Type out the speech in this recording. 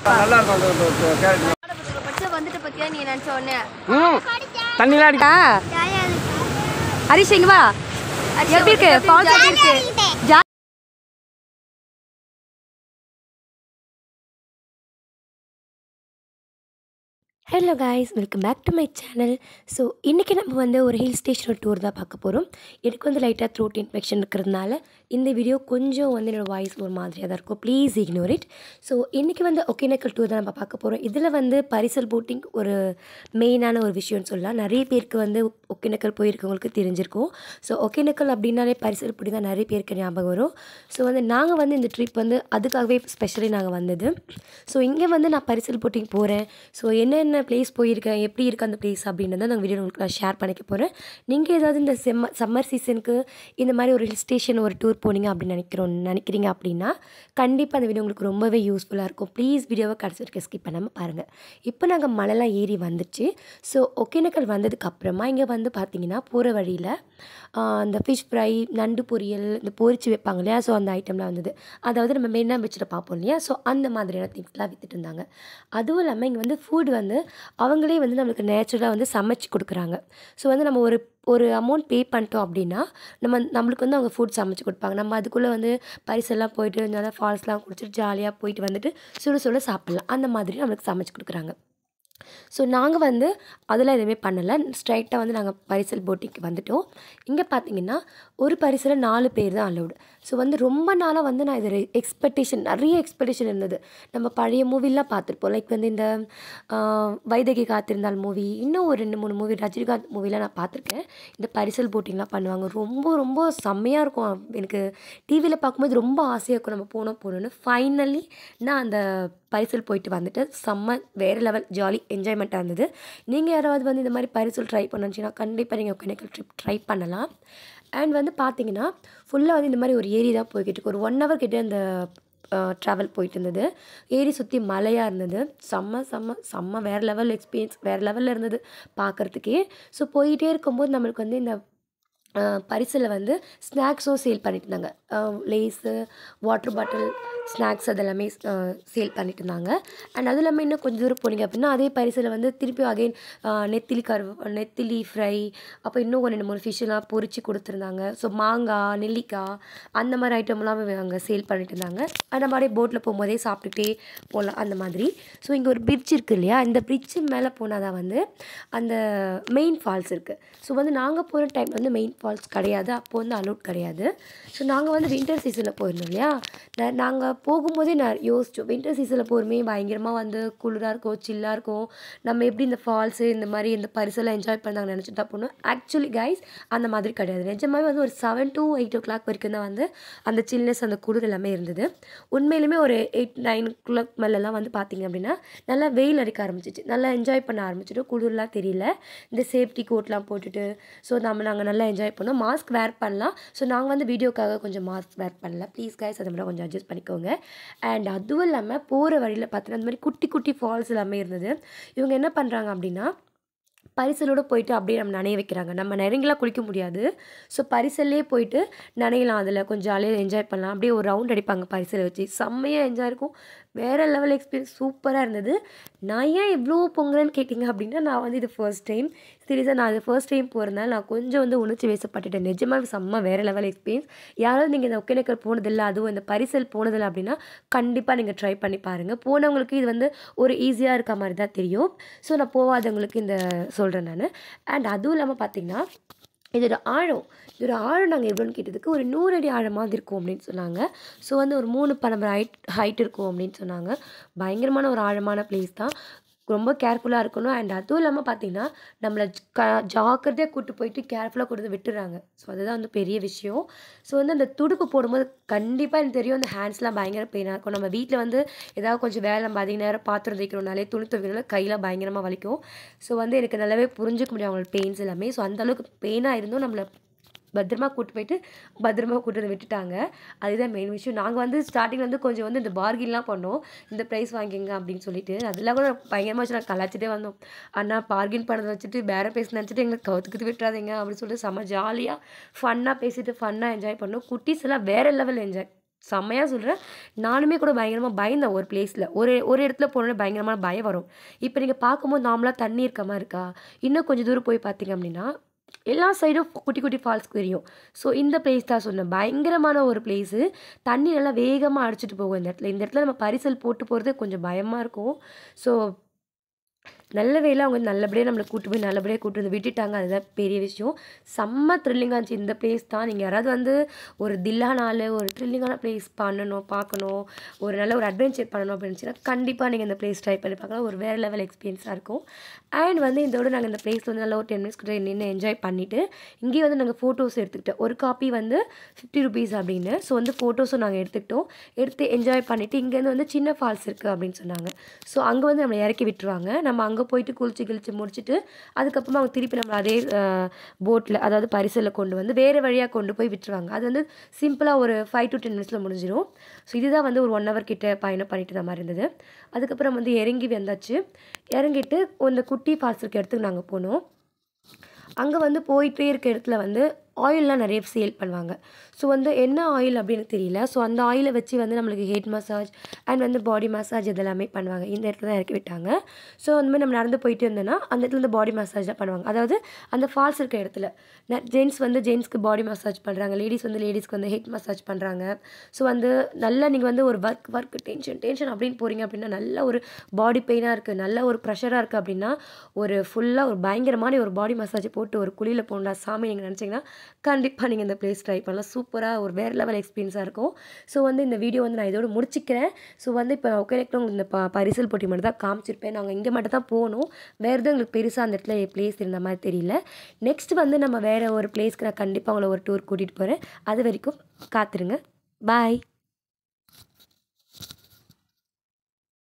நல்லா இருக்கும் அந்த கேரட் படிச்சு வந்துட்டு பத்தியா நீ நினைச்ச உடனே ம் தண்ணிலாம் அடி ஹரிஷ் இங்க வா எப்படி இருக்கு ஃபால்ஸ் எப்படி இருக்கு ஜா- hello guys welcome back to my channel so இன்றைக்கி நம்ம வந்து ஒரு ஹில் ஸ்டேஷன் டூர் தான் பார்க்க போகிறோம் எனக்கு வந்து லைட்டாக த்ரோட் இன்ஃபெக்ஷன் இருக்கிறதுனால இந்த வீடியோ கொஞ்சம் வந்து என்னோடய வாய்ஸ் ஒரு மாதிரியாக தான் இருக்கும் ப்ளீஸ் இக்னோர் இட் ஸோ இன்றைக்கி வந்து ஒகேனக்கல் டூர் தான் நம்ம பார்க்க போகிறோம் இதில் வந்து பரிசல் போட்டிங் ஒரு மெயினான ஒரு விஷயம்னு சொல்லலாம் நிறைய பேருக்கு வந்து ஒகேனக்கல் போயிருக்கவங்களுக்கு தெரிஞ்சிருக்கும் ஸோ ஒகேனக்கல் அப்படின்னாலே பரிசல் போட்டி தான் நிறைய பேருக்கு ஞாபகம் வரும் ஸோ வந்து நாங்கள் வந்து இந்த ட்ரிப் வந்து அதுக்காகவே ஸ்பெஷலி நாங்கள் வந்தது ஸோ இங்கே வந்து நான் பரிசல் போட்டிங் போகிறேன் ஸோ என்னென்ன பிளேஸ் போயிருக்கேன் எப்படி இருக்குது அந்த பிளேஸ் அப்படின்றத நான் வீடியோ உங்களுக்கு நான் ஷேர் பண்ணிக்க போகிறேன் நீங்கள் ஏதாவது இந்த செம்ம சம்மர் சீசனுக்கு இந்த மாதிரி ஒரு ஹில் ஸ்டேஷன் ஒரு டூர் போனீங்க அப்படின்னு நினைக்கிறோம் நினைக்கிறீங்க அப்படின்னா கண்டிப்பாக அந்த வீடியோ உங்களுக்கு ரொம்பவே யூஸ்ஃபுல்லாக இருக்கும் ப்ளீஸ் வீடியோவை கடைசி வரைக்கும் ஸ்கிப் பண்ணாமல் பாருங்கள் இப்போ நாங்கள் மலைலாம் ஏறி வந்துச்சு ஸோ ஒகேனக்கல் வந்ததுக்கு அப்புறமா இங்கே வந்து பார்த்தீங்கன்னா போகிற வழியில் அந்த ஃபிஷ் ஃப்ரை நண்டு பொரியல் இந்த பொரிச்சு வைப்பாங்க இல்லையா ஸோ அந்த ஐட்டம்லாம் வந்தது அதாவது நம்ம மெயினாக வச்சுட்டு பார்ப்போம் இல்லையா ஸோ அந்த மாதிரியான திங்ஸ்லாம் விற்றுட்டு இருந்தாங்க அதுவும் இல்லாமல் இங்கே வந்து ஃபுட் வந்து அவங்களே வந்து நம்மளுக்கு நேச்சுரலாக வந்து சமைச்சு கொடுக்குறாங்க ஸோ வந்து நம்ம ஒரு ஒரு அமௌண்ட் பே பண்ணிட்டோம் அப்படின்னா நம்ம நம்மளுக்கு வந்து அவங்க ஃபுட் சமைச்சு கொடுப்பாங்க நம்ம அதுக்குள்ளே வந்து பரிசெல்லாம் போயிட்டு நல்லா ஃபால்ஸ்லாம் குடிச்சிட்டு ஜாலியாக போயிட்டு வந்துட்டு சுட சுட சாப்பிட்லாம் அந்த மாதிரி நம்மளுக்கு சமைச்சு கொடுக்குறாங்க ஸோ நாங்கள் வந்து அதெல்லாம் எதுவுமே பண்ணலை ஸ்ட்ரைட்டாக வந்து நாங்கள் பரிசல் போட்டிங்க்கு வந்துட்டோம் இங்கே பார்த்தீங்கன்னா ஒரு பரிசில் நாலு பேர் தான் அலௌடு ஸோ வந்து ரொம்ப நாளாக வந்து நான் இது எக்ஸ்பெக்டேஷன் நிறைய எக்ஸ்பெக்டேஷன் இருந்தது நம்ம பழைய மூவிலாம் பார்த்துருப்போம் லைக் வந்து இந்த ஆஹ், வைதகி காத்திருந்தால் மூவி இன்னும் ஒரு ரெண்டு மூணு மூவி ரஜினிகாந்த் மூவிலாம் நான் பார்த்துருக்கேன் இந்த பரிசல் போட்டிங்லாம் பண்ணுவாங்க ரொம்ப ரொம்ப செம்மையாக இருக்கும் எனக்கு டிவியில் பார்க்கும்போது ரொம்ப ஆசையாக இருக்கும் நம்ம போனோம் போகணுன்னு ஃபைனலி நான் அந்த பரிசல் போயிட்டு வந்துட்டு செம்ம வேறு லெவல் ஜாலி என்ஜாய்மெண்ட்டாக இருந்தது நீங்கள் யாராவது வந்து இந்த மாதிரி பரிசல் ட்ரை பண்ணுச்சுன்னா கண்டிப்பாக நீங்கள் ஒகேனக்கல் ட்ரிப் ட்ரை பண்ணலாம் அண்ட் வந்து பார்த்தீங்கன்னா ஃபுல்லாக வந்து இந்த மாதிரி ஒரு ஏரி தான் போய்கிட்டு இருக்கு ஒரு ஒன் ஹவர் கிட்டே அந்த ட்ராவல் போயிட்டு இருந்தது ஏரி சுற்றி மலையாக இருந்தது செம்ம செம்ம செம்ம வேறு லெவல் எக்ஸ்பீரியன்ஸ் வேறு லெவலில் இருந்தது பார்க்குறதுக்கே ஸோ போயிட்டே இருக்கும்போது நம்மளுக்கு வந்து இந்த பரிசில் வந்து ஸ்நாக்ஸும் சேல் பண்ணிட்டு இருந்தாங்க லேஸு வாட்டர் பாட்டில் ஸ்நாக்ஸ் அதெல்லாமே சேல் பண்ணிட்டு இருந்தாங்க அண்ட் அது இல்லாமல் இன்னும் கொஞ்சம் தூரம் போனீங்க அப்படின்னா அதே பரிசில் வந்து திருப்பி அகைன் நெத்திலி கரு நெத்திலி ஃப்ரை அப்போ இன்னும் ஒரு ரெண்டு மூணு ஃபிஷ்ஷெல்லாம் பொரிச்சு கொடுத்துருந்தாங்க ஸோ மாங்காய் நெல்லிக்காய் அந்த மாதிரி ஐட்டம்லாம் அங்கே சேல் பண்ணிட்டு இருந்தாங்க அந்த மாதிரி போட்டில் போகும்போதே சாப்பிட்டுட்டே போகலாம் அந்த மாதிரி ஸோ இங்கே ஒரு பிரிட்ஜ் இருக்குது இல்லையா இந்த பிரிட்ஜு மேலே போனால் தான் வந்து அந்த மெயின் ஃபால்ஸ் இருக்குது ஸோ வந்து நாங்கள் போகிற டைம் வந்து மெயின் ஃபால்ஸ் கிடையாது அப்போ வந்து அலௌட் கிடையாது ஸோ நாங்கள் வந்து வின்டர் சீசனில் போயிருந்தோம் இல்லையா நாங்கள் போகும்போதே நான் யோசித்தோம் வின்டர் சீசனில் போகிறமே பயங்கரமாக வந்து குளிராக இருக்கும் சில்லாக இருக்கும் நம்ம எப்படி இந்த ஃபால்ஸு இந்த மாதிரி இந்த பரிசெல்லாம் என்ஜாய் பண்ணாங்க நினச்சிட்டு தான் போனோம் ஆக்சுவலி கைஸ் அந்த மாதிரி கிடையாது நிஜமாவே வந்து ஒரு seven to eight o'clock வரைக்கும் தான் வந்து அந்த சில்னஸ் அந்த குளிர் எல்லாமே இருந்தது உண்மையிலுமே ஒரு எயிட் நைன் கிளாக் மேலெல்லாம் வந்து பார்த்தீங்க அப்படின்னா நல்லா வெயில் அடிக்க ஆரம்பிச்சிச்சு நல்லா என்ஜாய் பண்ண ஆரம்பிச்சிட்டு குளிர்லாம் தெரியல இந்த சேஃப்டி கோட்லாம் போட்டுட்டு ஸோ நம்ம நாங்கள் நல்லா என்ஜாய் பண்ணோம் மாஸ்க் வேர் பண்ணலாம் ஸோ நாங்கள் வந்து வீடியோக்காக கொஞ்சம் மாஸ்க் வேர் பண்ணல ப்ளீஸ் கைஸ் அதை மட்டும் கொஞ்சம் அட்ஜஸ்ட் பண்ணிக்கோங்க அண்ட் அதுவும் இல்லாமல் போகிற வழியில் பார்த்தீங்கன்னா இந்த மாதிரி குட்டி குட்டி ஃபால்ஸ் எல்லாமே இருந்தது இவங்க என்ன பண்ணுறாங்க அப்படின்னா பரிசலோடு போயிட்டு அப்படியே நம்ம நனைய வைக்கிறாங்க நம்ம நெருங்கிலாம் குளிக்க முடியாது ஸோ பரிசல்லே போயிட்டு நனையலாம் அதில் கொஞ்சம் ஜாலியாக என்ஜாய் பண்ணலாம் அப்படியே ஒரு ரவுண்ட் அடிப்பாங்க பரிசலை வச்சு செம்மையாக என்ஜாய் இருக்கும் வேறு லெவல் எக்ஸ்பீரியன்ஸ் சூப்பராக இருந்தது நான் ஏன் இவ்வளோ பொங்குறேன்னு கேட்டிங்க அப்படின்னா நான் வந்து இது ஃபர்ஸ்ட் டைம் சீரியஸாக நான் இது ஃபர்ஸ்ட் டைம் போகிறதுனால நான் கொஞ்சம் வந்து உணர்ச்சி வேசப்பட்டுட்டேன் நிஜமாக செம்ம வேறு லெவல் எக்ஸ்பீரியன்ஸ் யாராவது நீங்கள் இந்த ஒகேனக்கல் போனதில்லை அதுவும் இந்த பரிசல் போனதில்லை அப்படின்னா கண்டிப்பாக நீங்கள் ட்ரை பண்ணி பாருங்கள் போனவங்களுக்கு இது வந்து ஒரு ஈஸியாக இருக்க மாதிரி தான் தெரியும் ஸோ நான் போகாதவங்களுக்கு இந்த சொல்கிறேன் நான் அண்ட் அதுவும் இல்லாமல் பார்த்தீங்கன்னா இதோட ஆழம் இதோட ஆழம் நாங்கள் எவ்வளோன்னு கேட்டதுக்கு ஒரு நூறு அடி ஆழமாக இருக்கும் அப்படின்னு சொன்னாங்க ஸோ வந்து ஒரு மூணு பன்னெண்டு ஹைட் ஹைட் இருக்கும் அப்படின்னு சொன்னாங்க பயங்கரமான ஒரு ஆழமான பிளேஸ் தான் ரொம்ப கேர்ஃபுல்லாக இருக்கணும் அண்ட் அதுவும் இல்லாமல் பார்த்தீங்கன்னா நம்மளை ஜ- க ஜாக்கிரதையாக கூட்டு போயிட்டு கேர்ஃபுல்லாக கொண்டு வந்து விட்டுறாங்க ஸோ அதுதான் வந்து பெரிய விஷயம் ஸோ வந்து அந்த துடுப்பு போடும்போது கண்டிப்பாக எனக்கு தெரியும் அந்த ஹேண்ட்ஸ்லாம் பயங்கர பெயினாக இருக்கும் நம்ம வீட்டில் வந்து ஏதாவது கொஞ்சம் வேலை நம்ம அதிக நேரம் பாத்திரம் தேய்க்கணும்னாலே துணி துவைக்கணும்னால கையில் பயங்கரமாக வலிக்கும் ஸோ வந்து எனக்கு நல்லாவே புரிஞ்சுக்க முடியும் அவங்களோட பெயின்ஸ் எல்லாமே ஸோ அந்த அளவுக்கு பெயினாக இருந்தும் நம்மளை பத்திரமா கூட்டு போயிட்டு பத்திரமா கூட்டு வந்து விட்டுட்டாங்க அதுதான் மெயின் விஷயம் நாங்கள் வந்து ஸ்டார்டிங் வந்து கொஞ்சம் வந்து இந்த பார்கின்லாம் பண்ணோம் இந்த ப்ரைஸ் வாங்கிங்க அப்படின்னு சொல்லிட்டு அதெல்லாம் கூட பயங்கரமாக வச்சு நான் கலாச்சிட்டே வந்தோம் அண்ணா பார்கின் பண்ணதை வச்சுட்டு வேற பேச நினச்சிட்டு எங்களுக்கு கவுத்துக்கிட்டு விட்டுறாதீங்க அப்படின்னு சொல்லிட்டு செம்ம ஜாலியாக ஃபன்னாக பேசிட்டு ஃபன்னாக என்ஜாய் பண்ணோம் குட்டீஸ் எல்லாம் வேற லெவல் என்ஜாய் செம்மையாக சொல்கிறேன் நானுமே கூட பயங்கரமாக பயந்தேன் ஒரு பிளேஸில் ஒரு ஒரு இடத்துல போனோன்னே பயங்கரமான பயம் வரும் இப்போ நீங்கள் பார்க்கும்போது நார்மலாக தண்ணி இருக்க மாதிரி இருக்கா இன்னும் கொஞ்சம் தூரம் போய் பார்த்தீங்க அப்படின்னா எல்லா சைடும் குட்டி குட்டி ஃபால்ஸ் தெரியும் ஸோ இந்த பிளேஸ் தான் சொன்னேன் பயங்கரமான ஒரு பிளேஸு தண்ணி நல்லா வேகமாக அடிச்சிட்டு போகும் இந்த இடத்துல இந்த இடத்துல நம்ம பரிசல் போட்டு போகிறது கொஞ்சம் பயமாக இருக்கும் ஸோ நல்ல வேலை அவங்க நல்லபடியாக நம்மளை கூட்டு போய் நல்லபடியாக கூட்டு வந்து விட்டுட்டாங்க அதுதான் பெரிய விஷயம் செம்ம த்ரில்லிங்காக இருந்துச்சு இந்த பிளேஸ் தான் நீங்கள் யாராவது வந்து ஒரு தில்லா நாள் ஒரு த்ரில்லிங்கான பிளேஸ் பண்ணணும் பார்க்கணும் ஒரு நல்ல ஒரு அட்வென்ச்சர் பண்ணணும் அப்படின்னு இருந்துச்சுன்னா கண்டிப்பாக நீங்கள் இந்த பிளேஸ் ட்ரை பண்ணி பார்க்கலாம் ஒரு வேறு லெவல் எக்ஸ்பீரியன்ஸாக இருக்கும் அண்ட் வந்து இதோட நாங்கள் இந்த பிளேஸ் வந்து நல்லா ஒரு டென் மினிட்ஸ் கிட்ட நின்று என்ஜாய் பண்ணிவிட்டு இங்கேயே வந்து நாங்கள் ஃபோட்டோஸ் எடுத்துக்கிட்டோம் ஒரு காப்பி வந்து ஃபிஃப்டி ருபீஸ் அப்படின்னு ஸோ வந்து ஃபோட்டோஸும் நாங்கள் எடுத்துக்கிட்டோம் எடுத்து என்ஜாய் பண்ணிவிட்டு இங்கேருந்து வந்து சின்ன ஃபால்ஸ் இருக்குது அப்படின்னு சொன்னாங்க ஸோ அங்கே வந்து நம்மளை இறக்கி விட்டுருவாங்க நம்ம அங்கே போயிட்டு குளிச்சு கிழிச்சு முடிச்சுட்டு அதுக்கப்புறமா அவங்க திருப்பி நம்ம அதே போட்டில் அதாவது பரிசலில் கொண்டு வந்து வேறு வழியாக கொண்டு போய் விட்டுருவாங்க அது வந்து சிம்பிளாக ஒரு ஃபைவ் டு டென் மினிட்ஸில் முடிஞ்சிடும் ஸோ இதுதான் வந்து ஒரு ஒன் ஹவர் கிட்ட பயணம் பண்ணிட்டு இருந்த மாதிரி இருந்தது அதுக்கப்புறம் வந்து இறங்கி வந்தாச்சு இறங்கிட்டு இந்த குட்டி ஃபால்ஸ் இருக்க இடத்துக்கு நாங்கள் போனோம் அங்கே வந்து போயிட்டே இருக்க இடத்துல வந்து ஆயிலெலாம் நிறைய சேல் பண்ணுவாங்க ஸோ வந்து என்ன ஆயில் அப்படின்னு தெரியல ஸோ அந்த ஆயிலை வச்சு வந்து நம்மளுக்கு ஹெட் மசாஜ் அண்ட் வந்து பாடி மசாஜ் இதெல்லாமே பண்ணுவாங்க இந்த இடத்துல தான் இறக்கி விட்டாங்க ஸோ அந்த மாதிரி நம்ம நடந்து போயிட்டு இருந்தோன்னா அந்த இடத்துல வந்து பாடி மசாஜ் தான் பண்ணுவாங்க அதாவது அந்த ஃபால்ஸ் இருக்க இடத்துல ஜென்ட்ஸ் வந்து ஜென்ஸ்க்கு பாடி மசாஜ் பண்ணுறாங்க லேடிஸ் வந்து லேடிஸ்க்கு வந்து ஹெட் மசாஜ் பண்ணுறாங்க ஸோ வந்து நல்லா நீங்கள் வந்து ஒரு ஒர்க் ஒர்க் டென்ஷன் டென்ஷன் அப்படின்னு போகிறீங்க அப்படின்னா நல்ல ஒரு பாடி பெயினாக இருக்குது நல்ல ஒரு ப்ரெஷராக இருக்குது அப்படின்னா ஒரு ஃபுல்லாக ஒரு பயங்கரமான ஒரு பாடி மசாஜ் போட்டு ஒரு குழியில் போகண்டா சாமி நீங்கள் நினச்சிங்கன்னா கண்டிப்பாக நீங்கள் இந்த பிளேஸ் ட்ரை பண்ணலாம் சூப்பராக ஒரு வேறு லெவல் எக்ஸ்பீரியன்ஸாக இருக்கும் ஸோ வந்து இந்த வீடியோ வந்து நான் இதோட முடிச்சிக்கிறேன் ஸோ வந்து இப்போ ஒகேனக்கில் உங்களுக்கு இந்த ப பரிசல் போட்டி மட்டும் தான் காமிச்சிருப்பேன் நாங்கள் இங்கே மட்டும் தான் போகணும் வேறு எதுவும் எங்களுக்கு பெருசாக அந்த இடத்துல பிளேஸ் இருந்த மாதிரி தெரியல நெக்ஸ்ட் வந்து நம்ம வேறு ஒரு பிளேஸ்க்கு நான் கண்டிப்பாக உங்களை ஒரு டூர் கூட்டிகிட்டு போகிறேன் அது வரைக்கும் காத்துருங்க பாய்